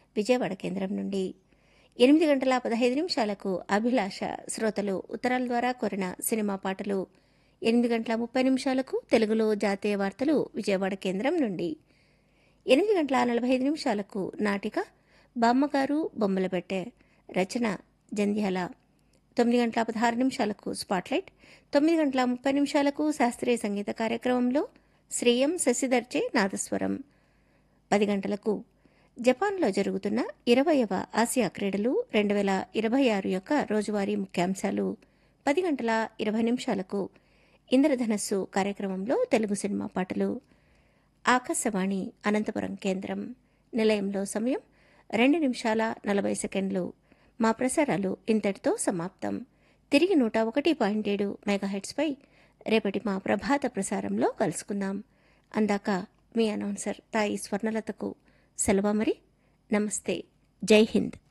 విజయవాడ కేంద్రం నుండి ఎనిమిది గంటల పదహైదు నిమిషాలకు అభిలాష శ్రోతలు ఉత్తరాల ద్వారా కోరిన సినిమా పాటలు ఎనిమిది గంటల ముప్పై నిమిషాలకు తెలుగులో జాతీయ వార్తలు విజయవాడ కేంద్రం నుండి ఎనిమిది గంటల నలభై ఐదు నిమిషాలకు నాటిక బామ్మగారు బొమ్మల పెట్టే రచన జంధ్యాల తొమ్మిది గంటల పదహారు నిమిషాలకు స్పాట్లైట్ తొమ్మిది గంటల ముప్పై నిమిషాలకు శాస్త్రీయ సంగీత కార్యక్రమంలో శ్రేయం శశిధర్చే నాదస్వరం పది గంటలకు జపాన్లో జరుగుతున్న ఇరవయవ ఆసియా క్రీడలు రెండు వేల ఇరవై ఆరు యొక్క రోజువారీ ముఖ్యాంశాలు పది గంటల ఇరవై నిమిషాలకు ఇంద్రధనస్సు కార్యక్రమంలో తెలుగు సినిమా పాటలు ఆకాశవాణి అనంతపురం కేంద్రం నిలయంలో సమయం రెండు నిమిషాల నలభై సెకండ్లు మా ప్రసారాలు ఇంతటితో సమాప్తం తిరిగి నూట ఒకటి పాయింట్ ఏడు మెగాహెట్స్పై రేపటి మా ప్రభాత ప్రసారంలో కలుసుకుందాం అందాక మీ అనౌన్సర్ తాయి స్వర్ణలతకు సెలవు మరి నమస్తే జై హింద్